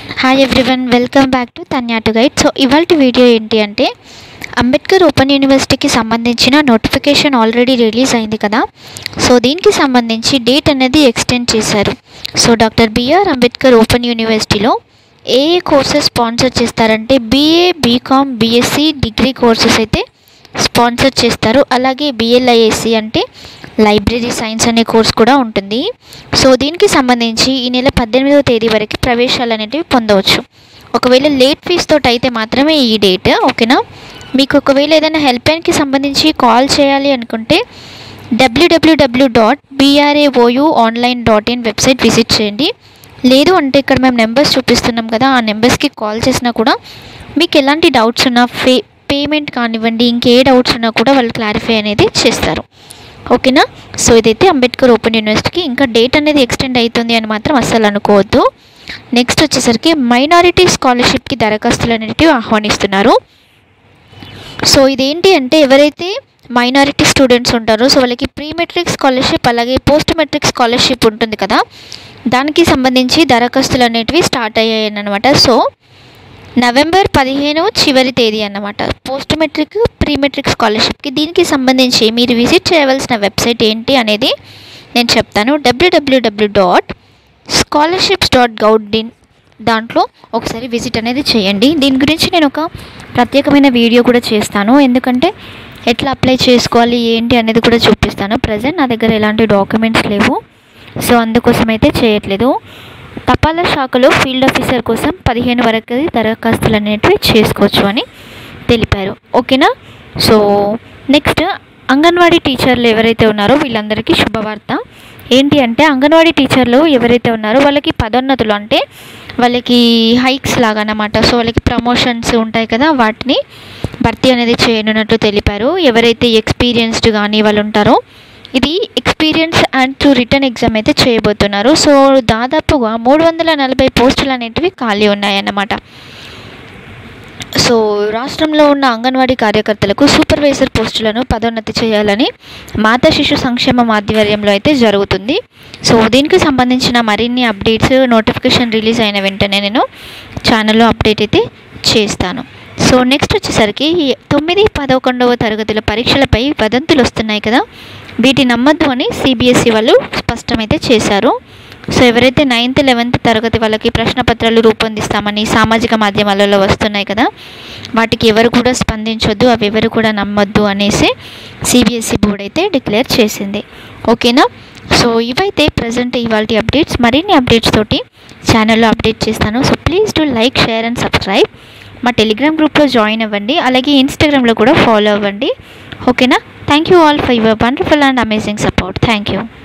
hi everyone welcome back to Tanya to guide so ఇవాళ video ఏంటి అంటే అంబేద్కర్ ఓపెన్ యూనివర్సిటీకి సంబంధించిన నోటిఫికేషన్ ఆల్రెడీ రిలీజ్ అయింది కదా సో దీనికి సంబంధించి డేట్ అనేది ఎక్స్టెండ్ చేశారు so doctor BR Ambedkar open యూనివర్సిటీలో ఏ ఏ కోర్సెస్ స్పాన్సర్ చేస్తారంటే BA BCom BSc degree courses అయితే స్పాన్సర్ చేస్తారు అలాగే బిఎల్ఐఎస్సి అంటే లైబ్రరీ సైన్స్ అనే కోర్స్ కూడా ఉంటుంది సో దీనికి సంబంధించి ఈ నెల పద్దెనిమిదవ తేదీ వరకు ప్రవేశాలు అనేటివి పొందవచ్చు ఒకవేళ లేట్ ఫీజ్ తోటి అయితే మాత్రమే ఈ డేట్ ఓకేనా మీకు ఒకవేళ ఏదైనా హెల్ప్ లైన్కి సంబంధించి కాల్ చేయాలి అనుకుంటే డబ్ల్యూడబ్ల్యూడబ్ల్యూ dot BRAOU online dot in website visit చేయండి లేదు అంటే ఇక్కడ మేము నెంబర్స్ చూపిస్తున్నాం కదా ఆ నెంబర్స్కి కాల్ చేసినా కూడా మీకు ఎలాంటి డౌట్స్ ఉన్నా ఫే పేమెంట్ కానివ్వండి ఇంకే డౌట్స్ ఉన్నా కూడా వాళ్ళు క్లారిఫై అనేది చేస్తారు ఓకేనా సో ఇదైతే అంబేద్కర్ ఓపెన్ యూనివర్సిటీకి ఇంకా డేట్ అనేది ఎక్స్టెండ్ అవుతుంది అని మాత్రం అస్సలు అనుకోవద్దు నెక్స్ట్ వచ్చేసరికి మైనారిటీ స్కాలర్షిప్కి దరఖాస్తులు అనేటివి ఆహ్వానిస్తున్నారు సో ఇదేంటి అంటే ఎవరైతే మైనారిటీ స్టూడెంట్స్ ఉంటారో సో వాళ్ళకి ప్రీ మెట్రిక్ స్కాలర్షిప్ అలాగే పోస్ట్ మెట్రిక్ స్కాలర్షిప్ ఉంటుంది కదా దానికి సంబంధించి దరఖాస్తులు అనేటివి స్టార్ట్ అయ్యాయి అన్నమాట సో నవంబర్ పదిహేను చివరి తేదీ అన్నమాట పోస్ట్ మెట్రిక్ ప్రీ మెట్రిక్ స్కాలర్షిప్కి దీనికి సంబంధించి మీరు విజిట్ చేయవలసిన వెబ్సైట్ ఏంటి అనేది నేను చెప్తాను డబ్ల్యూడబ్ల్యూడబ్ల్యూ dot scholarships dot gov in దాంట్లో ఒకసారి విజిట్ అనేది చేయండి దీని గురించి నేను ఒక ప్రత్యేకమైన వీడియో కూడా చేస్తాను ఎందుకంటే ఎట్లా అప్లై చేసుకోవాలి ఏంటి అనేది కూడా చూపిస్తాను ప్రజెంట్ నా దగ్గర ఎలాంటి డాక్యుమెంట్స్ లేవు సో అందుకోసం అయితే చేయట్లేదు తపాలా శాఖలో ఫీల్డ్ ఆఫీసర్ కోసం పదిహేను వరకు దరఖాస్తులు అనేటివి చేసుకోవచ్చు అని తెలిపారు ఓకేనా సో నెక్స్ట్ అంగన్వాడీ టీచర్లు ఎవరైతే ఉన్నారో వీళ్ళందరికీ శుభవార్త ఏంటి అంటే అంగన్వాడీ టీచర్లు ఎవరైతే ఉన్నారో వాళ్ళకి పదోన్నతులు అంటే వాళ్ళకి హైక్స్ లాగా అన్నమాట సో వాళ్ళకి ప్రమోషన్స్ ఉంటాయి కదా వాటిని భర్తీ అనేది చేయనున్నట్టు తెలిపారు ఎవరైతే ఎక్స్పీరియన్స్డ్ కానీ వాళ్ళు ఉంటారో ఇది experience and to written exam అయితే చేయబోతున్నారు సో దాదాపుగా మూడు వందల నలభై పోస్టులు అనేటివి ఖాళీ ఉన్నాయన్నమాట సో రాష్ట్రంలో ఉన్న అంగన్వాడీ కార్యకర్తలకు సూపర్వైజర్ పోస్టులను పదోన్నతి చేయాలని మాతా శిశు సంక్షేమ ఆధ్వర్యంలో అయితే జరుగుతుంది సో దీనికి సంబంధించిన మరిన్ని అప్డేట్స్ నోటిఫికేషన్ రిలీజ్ అయిన వెంటనే నేను ఛానల్లో అప్డేట్ అయితే చేస్తాను సో నెక్స్ట్ వచ్చేసరికి తొమ్మిది పదకొండవ తరగతుల పరీక్షలపై వదంతులు వస్తున్నాయి కదా వీటి నమ్మద్దు అని సిబిఎస్ఈ వాళ్ళు స్పష్టమైతే చేశారు సో ఎవరైతే నైన్త్ లెవెన్త్ తరగతి వాళ్ళకి ప్రశ్నపత్రాలు రూపొందిస్తామని సామాజిక మాధ్యమాలలో వస్తున్నాయి కదా వాటికి ఎవరు కూడా స్పందించొద్దు అవి ఎవరు కూడా నమ్మొద్దు అనేసి సిబిఎస్ఈ బోర్డ్ అయితే డిక్లేర్ చేసింది ఓకేనా సో ఇవైతే ప్రజెంట్ ఇవాళ అప్డేట్స్ మరిన్ని అప్డేట్స్ తోటి ఛానల్లో అప్డేట్ చేస్తాను so please do like share and subscribe మా టెలిగ్రామ్ గ్రూప్లో జాయిన్ అవ్వండి అలాగే ఇన్స్టాగ్రామ్లో కూడా ఫాలో అవ్వండి ఓకేనా thank you all for your wonderful and amazing support thank you